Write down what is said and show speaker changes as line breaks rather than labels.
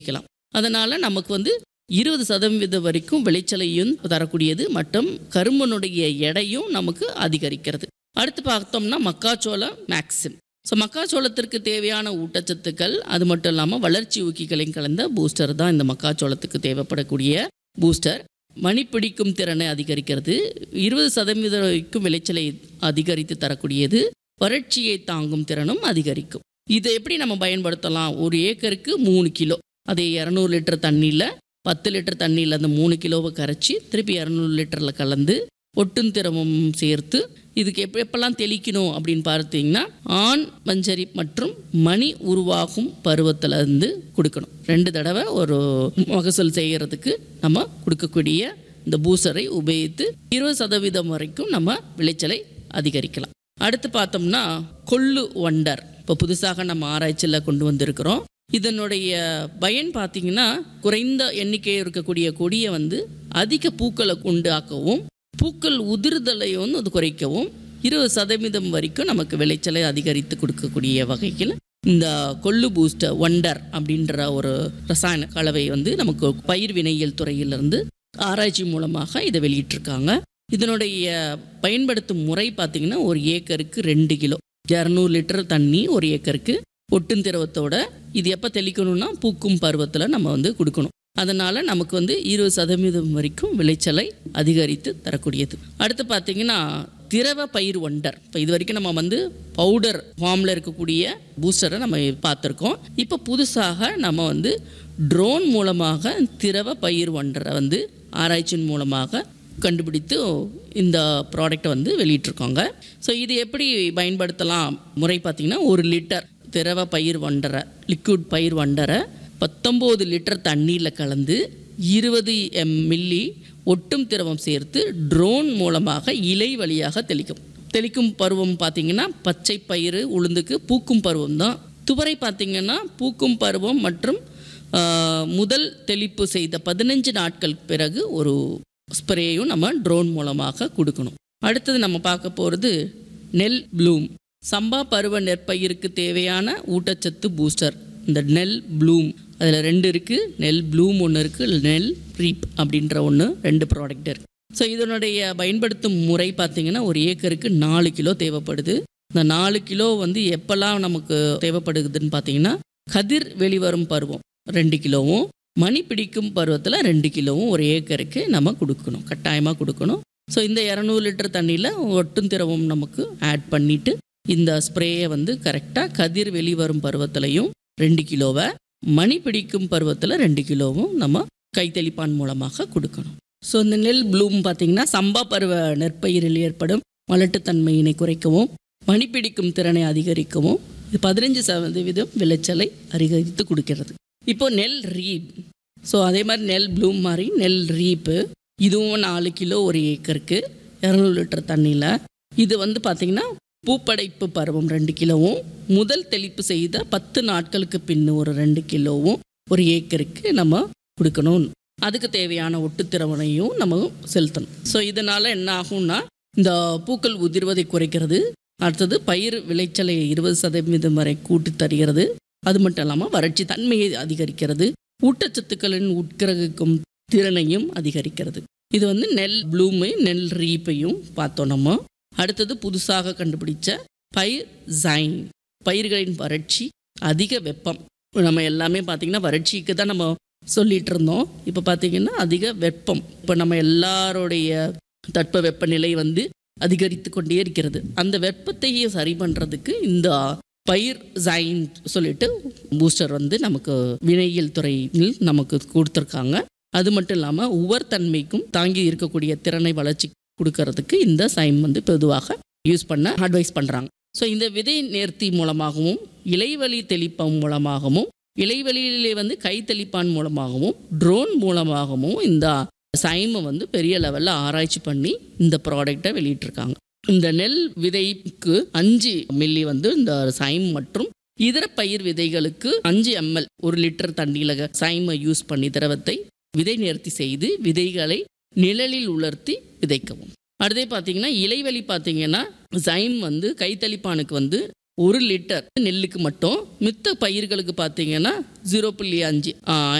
அதிகரிக்கலாம் அதனால நமக்கு வந்து இருபது சதவீதம் வரைக்கும் விளைச்சலையும் தரக்கூடியது மற்றும் கரும்பனுடைய எடையும் நமக்கு அதிகரிக்கிறது அடுத்து பார்த்தோம்னா மக்காச்சோளம் மேக்சிம் ஸோ மக்காச்சோளத்திற்கு தேவையான ஊட்டச்சத்துக்கள் அது மட்டும் இல்லாமல் வளர்ச்சி ஊக்கிகளையும் கலந்த பூஸ்டர் தான் இந்த மக்காச்சோளத்துக்கு தேவைப்படக்கூடிய பூஸ்டர் மணி பிடிக்கும் திறனை அதிகரிக்கிறது இருபது சதவீதம் வரைக்கும் விளைச்சலை அதிகரித்து தரக்கூடியது வறட்சியை தாங்கும் திறனும் அதிகரிக்கும் இதை எப்படி நம்ம பயன்படுத்தலாம் ஒரு ஏக்கருக்கு மூணு கிலோ அதே இரநூறு லிட்டர் தண்ணியில் பத்து லிட்டர் தண்ணியில் அந்த மூணு கிலோவை கரைச்சி திருப்பி இரநூறு லிட்டரில் கலந்து ஒட்டும் திரவம் சேர்த்து இதுக்கு எப்ப எப்பெல்லாம் தெளிக்கணும் அப்படின்னு பார்த்தீங்கன்னா ஆண் மஞ்சரி மற்றும் மணி உருவாகும் பருவத்தில் இருந்து கொடுக்கணும் ரெண்டு தடவை ஒரு மகசூல் செய்கிறதுக்கு நம்ம கொடுக்கக்கூடிய இந்த பூசரை உபயோகித்து இருபது சதவீதம் வரைக்கும் நம்ம விளைச்சலை அதிகரிக்கலாம் அடுத்து பார்த்தோம்னா கொள்ளு வண்டர் இப்போ புதுசாக நம்ம ஆராய்ச்சியில் கொண்டு வந்திருக்கிறோம் இதனுடைய பயன் பார்த்தீங்கன்னா குறைந்த எண்ணிக்கை இருக்கக்கூடிய கொடியை வந்து அதிக பூக்களை உண்டாக்கவும் பூக்கள் உதிர்தலை வந்து அது குறைக்கவும் இருபது சதவீதம் வரைக்கும் நமக்கு விளைச்சலை அதிகரித்து கொடுக்கக்கூடிய வகையில் இந்த கொள்ளு பூஸ்டர் ஒண்டர் அப்படின்ற ஒரு ரசாயன கலவை வந்து நமக்கு பயிர் வினையியல் துறையிலிருந்து ஆராய்ச்சி மூலமாக இதை வெளியிட்டிருக்காங்க இதனுடைய பயன்படுத்தும் முறை பார்த்தீங்கன்னா ஒரு ஏக்கருக்கு ரெண்டு கிலோ இரநூறு லிட்டர் தண்ணி ஒரு ஏக்கருக்கு ஒட்டும் திரவத்தோட இது எப்போ தெளிக்கணும்னா பூக்கும் பருவத்தில் நம்ம வந்து கொடுக்கணும் அதனால் நமக்கு வந்து இருபது சதவீதம் வரைக்கும் விளைச்சலை அதிகரித்து தரக்கூடியது அடுத்து பார்த்தீங்கன்னா திரவ பயிர் ஒண்டர் இப்போ இது வரைக்கும் நம்ம வந்து பவுடர் ஃபார்மில் இருக்கக்கூடிய பூஸ்டரை நம்ம பார்த்துருக்கோம் இப்போ புதுசாக நம்ம வந்து ட்ரோன் மூலமாக திரவ பயிர் ஒண்டரை வந்து ஆராய்ச்சியின் மூலமாக கண்டுபிடித்து இந்த ப்ராடக்டை வந்து வெளியிட்டிருக்காங்க ஸோ இது எப்படி பயன்படுத்தலாம் முறை பார்த்திங்கன்னா ஒரு லிட்டர் திரவ பயிர் வண்டரை லிக்விட் பயிர் வண்டரை பத்தொம்போது லிட்டர் தண்ணீரில் கலந்து இருபது எம் மில்லி ஒட்டும் திரவம் சேர்த்து ட்ரோன் மூலமாக இலை வழியாக தெளிக்கும் தெளிக்கும் பருவம் பார்த்திங்கன்னா பச்சை பயிறு உளுந்துக்கு பூக்கும் பருவம் தான் துவரை பார்த்திங்கன்னா பூக்கும் பருவம் மற்றும் ஆஹ், முதல் தெளிப்பு செய்த பதினஞ்சு நாட்கள் பிறகு ஒரு ஸ்ப்ரேயும் நம்ம ட்ரோன் மூலமாக கொடுக்கணும் அடுத்தது நம்ம பார்க்க போகிறது நெல் ப்ளூம் சம்பா பருவ நெற்பயிருக்கு தேவையான ஊட்டச்சத்து பூஸ்டர் இந்த நெல் ப்ளூம் அதில் ரெண்டு இருக்குது நெல் ப்ளூம் ஒன்று இருக்குது நெல் ரீப் அப்படின்ற ஒன்று ரெண்டு ப்ராடக்ட் இருக்குது ஸோ இதனுடைய பயன்படுத்தும் முறை பார்த்திங்கன்னா ஒரு ஏக்கருக்கு நாலு கிலோ தேவைப்படுது இந்த நாலு கிலோ வந்து எப்போல்லாம் நமக்கு தேவைப்படுதுன்னு பார்த்தீங்கன்னா கதிர் வெளிவரும் பருவம் ரெண்டு கிலோவும் மணி பிடிக்கும் பருவத்தில் ரெண்டு கிலோவும் ஒரு ஏக்கருக்கு நம்ம கொடுக்கணும் கட்டாயமாக கொடுக்கணும் ஸோ இந்த இரநூறு லிட்டர் தண்ணியில் ஒட்டும் திரவம் நமக்கு ஆட் பண்ணிவிட்டு இந்த ஸ்ப்ரேயை வந்து கரெக்டாக கதிர் வெளிவரும் பருவத்திலையும் ரெண்டு கிலோவை மணி பிடிக்கும் பருவத்தில் ரெண்டு கிலோவும் நம்ம கைத்தெளிப்பான் மூலமாக கொடுக்கணும் ஸோ இந்த நெல் ப்ளூம் பார்த்திங்கன்னா சம்பா பருவ நெற்பயிரில் ஏற்படும் மலட்டுத்தன்மையினை குறைக்கவும் மணி பிடிக்கும் திறனை அதிகரிக்கவும் இது பதினஞ்சு சதவீதம் விளைச்சலை அதிகரித்து கொடுக்கிறது இப்போ நெல் ரீப் ஸோ அதே மாதிரி நெல் ப்ளூம் மாதிரி நெல் ரீப்பு இதுவும் நாலு கிலோ ஒரு ஏக்கருக்கு இரநூறு லிட்டர் தண்ணியில் இது வந்து பார்த்திங்கன்னா பூப்படைப்பு பருவம் ரெண்டு கிலோவும் முதல் தெளிப்பு செய்த பத்து நாட்களுக்கு பின் ஒரு ரெண்டு கிலோவும் ஒரு ஏக்கருக்கு நம்ம கொடுக்கணும் அதுக்கு தேவையான ஒட்டுத்திறவனையும் நம்ம செலுத்தணும் ஸோ இதனால் என்ன ஆகும்னா இந்த பூக்கள் உதிர்வதை குறைக்கிறது அடுத்தது பயிர் விளைச்சலை இருபது சதவீதம் வரை கூட்டி தருகிறது அது மட்டும் இல்லாமல் வறட்சி தன்மையை அதிகரிக்கிறது ஊட்டச்சத்துக்களின் உட்கிரகிக்கும் திறனையும் அதிகரிக்கிறது இது வந்து நெல் ப்ளூமை நெல் ரீப்பையும் பார்த்தோம் நம்ம அடுத்தது புதுசாக கண்டுபிடிச்ச பயிர் ஜைன் பயிர்களின் வறட்சி அதிக வெப்பம் நம்ம எல்லாமே பார்த்திங்கன்னா வறட்சிக்கு தான் நம்ம சொல்லிட்டு இருந்தோம் இப்போ பார்த்திங்கன்னா அதிக வெப்பம் இப்போ நம்ம எல்லாருடைய தட்ப வெப்பநிலை வந்து அதிகரித்து கொண்டே இருக்கிறது அந்த வெப்பத்தையே சரி பண்ணுறதுக்கு இந்த பயிர் ஜைன் சொல்லிட்டு பூஸ்டர் வந்து நமக்கு வினையியல் துறையில் நமக்கு கொடுத்துருக்காங்க அது மட்டும் இல்லாமல் உவர் தன்மைக்கும் தாங்கி இருக்கக்கூடிய திறனை வளர்ச்சி கொடுக்கறதுக்கு இந்த சைம் வந்து பொதுவாக யூஸ் பண்ண அட்வைஸ் பண்ணுறாங்க ஸோ இந்த விதை நேர்த்தி மூலமாகவும் இலைவழி தெளிப்பம் மூலமாகவும் இலைவெளியிலே வந்து கை தெளிப்பான் மூலமாகவும் ட்ரோன் மூலமாகவும் இந்த சைமை வந்து பெரிய லெவலில் ஆராய்ச்சி பண்ணி இந்த ப்ராடக்டை வெளியிட்டிருக்காங்க இந்த நெல் விதைக்கு அஞ்சு மில்லி வந்து இந்த சைம் மற்றும் இதர பயிர் விதைகளுக்கு அஞ்சு எம்எல் ஒரு லிட்டர் தண்ணியில் சைமை யூஸ் பண்ணி திரவத்தை விதை நேர்த்தி செய்து விதைகளை நிழலில் உலர்த்தி விதைக்கவும் அடுத்தே பார்த்தீங்கன்னா இலைவெளி பார்த்தீங்கன்னா சைம் வந்து கைத்தளிப்பானுக்கு வந்து ஒரு லிட்டர் நெல்லுக்கு மட்டும் மித்த பயிர்களுக்கு பார்த்தீங்கன்னா ஜீரோ புள்ளி அஞ்சு